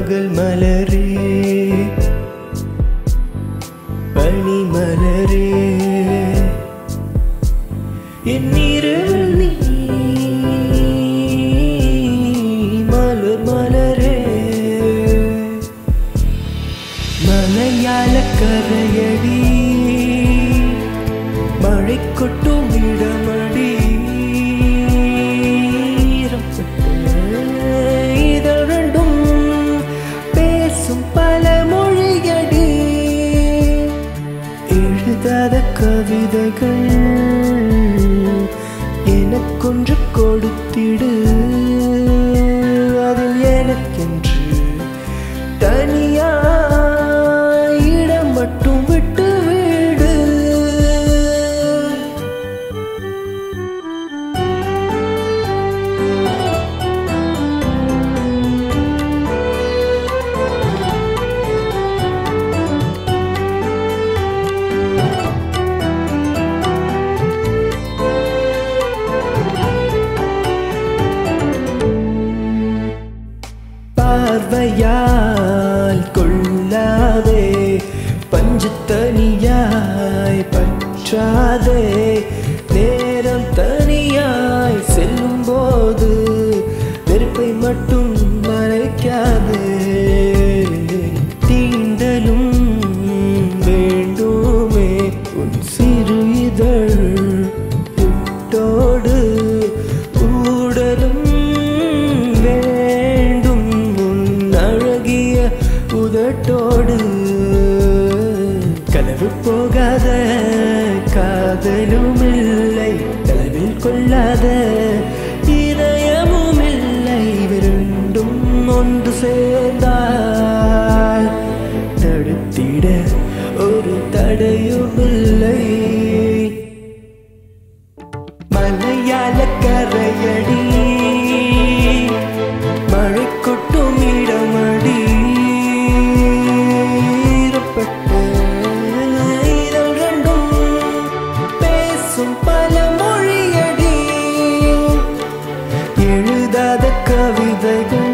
பகல் மலரே பனி மலரே என் இரவில் நீ மலர் மலரே மலையாள கரையடி மழை கொட்டும் இடமடி இதழ் ரெண்டும் பேசும் பல மொழியடி எழுதாத கவிதைகள் எனக்கொன்று கொடுத்திடு அதில் எனக்கென்று தனியா இடம் மட்டும் விட்டு விடு பார்வையால் கொள்ளாதே பஞ்சு தனியாய் பற்றாதே நேரம் தனியாய் செல்லும் போது வெறுப்பை மட்டும் மறைக்காதே தீண்டலும் வேண்டுமே உன் சிறு இதழ் விட்டோடு ஊடலும் வேண்டும் உன் அழகிய உதட்டோடு கனவு போகாத காதலும் இல்லை கனவில் கொள்ளாத இதயமும் இல்லை விருண்டும் ஒன்று சேர்ந்தால் தடுத்திட ஒரு தடையும் இல்லை மலையாள கரையடி மழை கொட்டும் இடமடி ஈரப்பட்ட இதழ் ரெண்டும் பேசும் பல மொழியடி எழுதாத கவிதைகள்